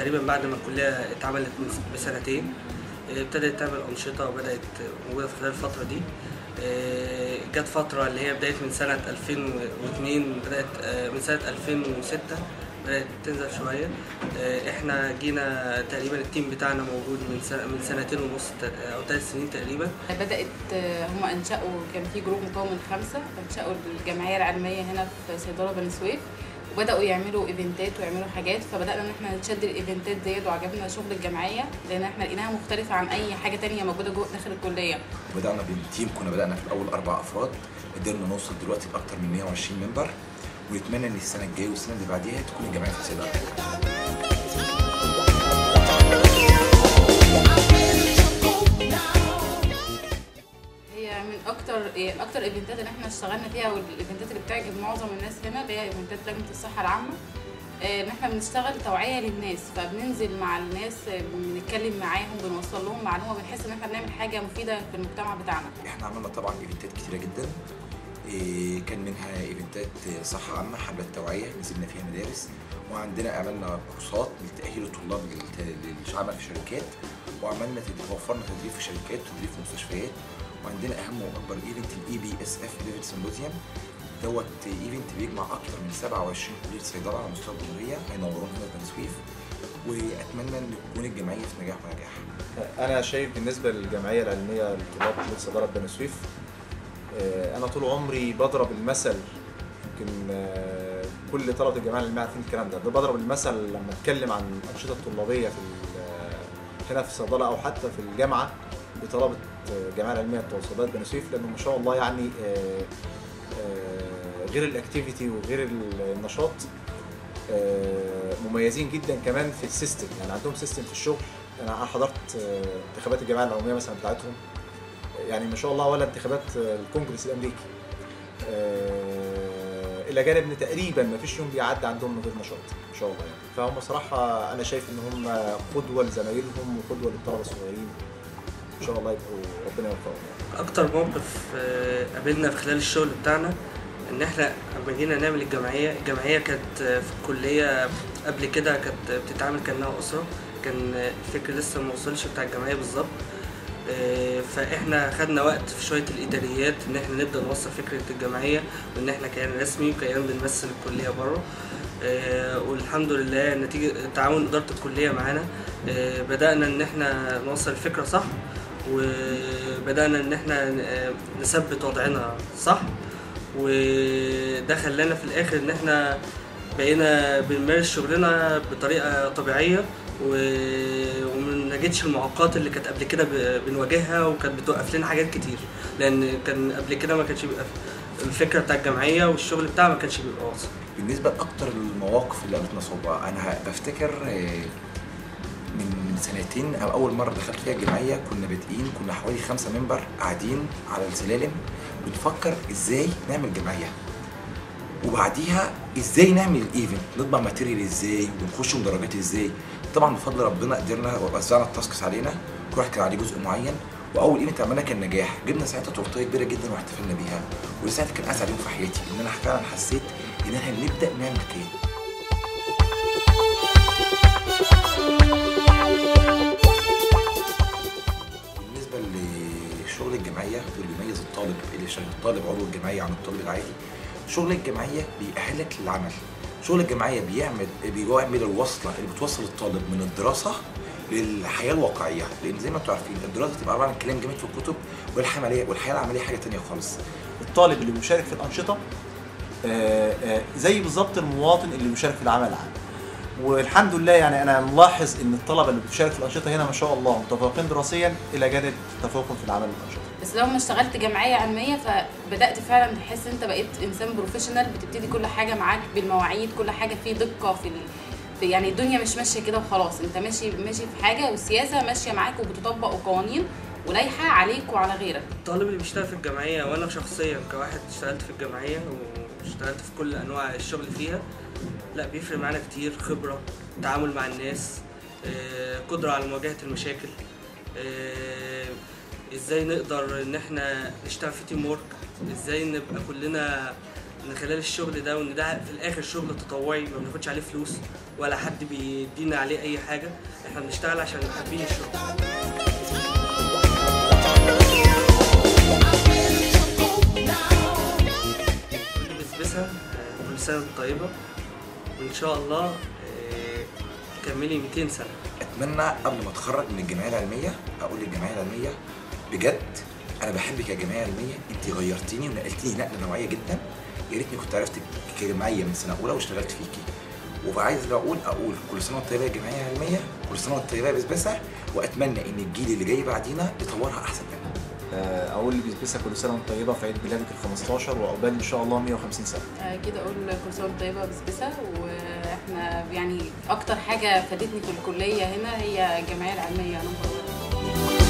تقريبا بعد ما الكليه اتعملت من بسنتين آه، ابتدت تعمل انشطه وبدات موجوده في خلال الفتره دي آه، جت فتره اللي هي بدايه من سنه 2002 بدات آه، من سنه 2006 بدات تنزل شويه آه، احنا جينا تقريبا التيم بتاعنا موجود من سنة من سنتين ونص تق- او ثلاث سنين تقريبا بدأت هم أنشأوا كان في جروب مكون من خمسة أنشأوا الجمعية العلمية هنا في صيدلة بني سويف وبدأوا يعملوا ايفنتات ويعملوا حاجات فبدأنا ان احنا نشد الايفنتات ديت وعجبنا شغل الجمعية لان احنا لقيناها مختلفة عن اي حاجة تانية موجودة جوه داخل الكلية بدأنا بالتيم كنا بدأنا في الأول أربع أفراد قدرنا نوصل دلوقتي لأكتر من 120 ممبر ونتمنى إن السنة الجاية والسنة اللي بعديها تكون الجمعية في سيدة هي من اكتر إيه، من اكتر الايفنتات اللي احنا اشتغلنا فيها والايفنتات اللي بتعجب معظم الناس هنا اللي هي ايفنتات لجنه الصحه العامه آه، ان احنا بنشتغل توعيه للناس فبننزل مع الناس آه، بنتكلم معاهم بنوصل لهم معلومه بنحس ان احنا بنعمل حاجه مفيده في المجتمع بتاعنا احنا عملنا طبعا ايفنتات كتيرة جدا إيه، كان منها ايفنتات صحة عامة حملات توعية نزلنا فيها مدارس وعندنا عملنا كورسات لتأهيل الطلاب للت- للعمل في شركات وعملنا تد- وفرنا تدريب في شركات وتدريب في مستشفيات وعندنا اهم واكبر ايفنت الاي بي اس اف ليفل سيمبوزيوم دوت ايفنت بيجمع اكتر من 27 كليه صيدله على مستوى الجمهوريه هينورون هنا في بني سويف واتمنى ان تكون الجمعيه في نجاح ونجاح انا شايف بالنسبه للجمعيه العلميه لطلاب كليه صيدله بني سويف آه، انا طول عمري بضرب المثل يمكن آه، كل طلبه الجمعيه العلميه عارفين الكلام ده بضرب المثل لما اتكلم عن الانشطه الطلابيه في ال- آه، هنا في الصيدله او حتى في الجامعه بطلبه آه، الجمعيه العلميه بتوع صيدله بني سويف لانه ما شاء الله يعني آه، آه، غير الاكتيفيتي وغير النشاط آه، مميزين جدا كمان في السيستم يعني عندهم سيستم في الشغل انا حضرت آه، انتخابات الجمعيه العموميه مثلا بتاعتهم يعني ما شاء الله ولا انتخابات آه، الكونجرس الامريكي آه، الى جانب ان تقريبا ما فيش يوم بيعدي عندهم من غير نشاط ان شاء الله يعني فهم صراحه انا شايف ان هم قدوه لزمايلهم وقدوه للطلبه الصغيرين ان شاء الله يبقوا ربنا يوفقهم يعني. اكتر موقف آه، قابلنا في خلال الشغل بتاعنا ان احنا لما جينا نعمل الجمعيه الجمعيه كانت آه، في الكليه قبل كده كانت بتتعامل كانها اسره كان آه، الفكر لسه ما وصلش بتاع الجمعيه بالظبط آه، فاحنا خدنا وقت في شويه الاداريات ان احنا نبدا نوصل فكره الجمعيه وان احنا كيان رسمي وكيان بنمثل الكليه بره آه، والحمد لله نتيجه تعاون اداره الكليه معانا آه، بدانا ان احنا نوصل الفكره صح وبدانا ان احنا آه، نثبت وضعنا صح وده خلانا في الاخر ان احنا بقينا بنمارس شغلنا بطريقه طبيعيه و- وما نجدش المعوقات اللي كانت قبل كده ب- بنواجهها وكانت بتوقف لنا حاجات كتير لان كان قبل كده ما كانش بيبقى الفكره بتاع الجمعيه والشغل بتاعها ما كانش بيبقى واصل بالنسبه لاكتر المواقف اللي قابلتنا صعوبه انا ه- بفتكر آه، من سنتين او اول مره دخلت فيها الجمعيه كنا بادئين كنا حوالي خمسه ممبر قاعدين على السلالم بنفكر ازاي نعمل جمعيه وبعديها ازاي نعمل الايفنت نطبع ماتيريال ازاي ونخش مدرجات ازاي طبعا بفضل ربنا قدرنا ووزعنا التاسكس علينا كل واحد كان عليه جزء معين واول ايفنت عملناه كان نجاح جبنا ساعتها تورتيه كبيره جدا واحتفلنا بيها ولساعتها كان اسعد يوم في حياتي ان انا فعلا حسيت ان احنا نبدا نعمل كيان بالنسبه لشغل الجمعيه واللي بيميز الطالب اللي شغال الطالب عضو الجمعيه عن الطالب العادي شغل الجمعيه بيأهلك للعمل شغل الجمعيه بيعمل بيعمل الوصله اللي بتوصل الطالب من الدراسه للحياه الواقعيه لان زي ما انتم عارفين الدراسه بتبقى عباره عن كلام جميل في الكتب والحياه العمليه والحياه العمليه حاجه تانية خالص الطالب اللي بيشارك في الانشطه آه، آه، زي بالظبط المواطن اللي بيشارك في العمل العام والحمد لله يعني انا ملاحظ ان الطلبه اللي بتشارك في الانشطه هنا ما شاء الله متفوقين دراسيا الى جانب تفوقهم في العمل الانشطه بس لما اشتغلت جمعيه علميه فبدات فعلا تحس انت بقيت انسان بروفيشنال بتبتدي كل حاجه معاك بالمواعيد كل حاجه فيه دقه في ال... في- يعني الدنيا مش ماشيه كده وخلاص انت ماشي ماشي في حاجه والسياسه ماشيه معاك وبتطبق قوانين ولايحه عليك وعلى غيرك الطالب اللي بيشتغل في الجمعية وأنا شخصيا كواحد اشتغلت في الجمعية واشتغلت في كل أنواع الشغل فيها لا بيفرق معانا كتير خبرة تعامل مع الناس آه، قدرة على مواجهة المشاكل آه، ازاي نقدر ان احنا نشتغل في تيم وورك ازاي نبقى كلنا من خلال الشغل ده وان ده في الاخر شغل تطوعي ما بناخدش عليه فلوس ولا حد بيدينا عليه اي حاجه احنا بنشتغل عشان حابين الشغل كل بسبسة آه، كل سنة وانت طيبة وإن شاء الله آه، تكملي 200 سنة اتمنى قبل ما اتخرج من الجمعيه العلميه اقول للجمعيه العلميه بجد انا بحبك يا جمعيه علميه انت غيرتيني ونقلتيني نقله نوعيه جدا يا ريتني كنت عرفتك كجمعيه من سنه اولى واشتغلت فيكي وعايز اقول اقول كل سنه وانت طيبه يا جمعيه علميه كل سنه وانت طيبه يا بسبسه واتمنى ان الجيل اللي جاي بعدينا يطورها احسن منها آه، اقول لبسبسه كل سنه وانت طيبه في عيد ميلادك ال 15 وعقبال ان شاء الله 150 سنه كده اقول كل سنه وانت طيبه بسبسه واحنا يعني اكتر حاجه فادتني في الكليه هنا هي الجمعيه العلميه نمبر 1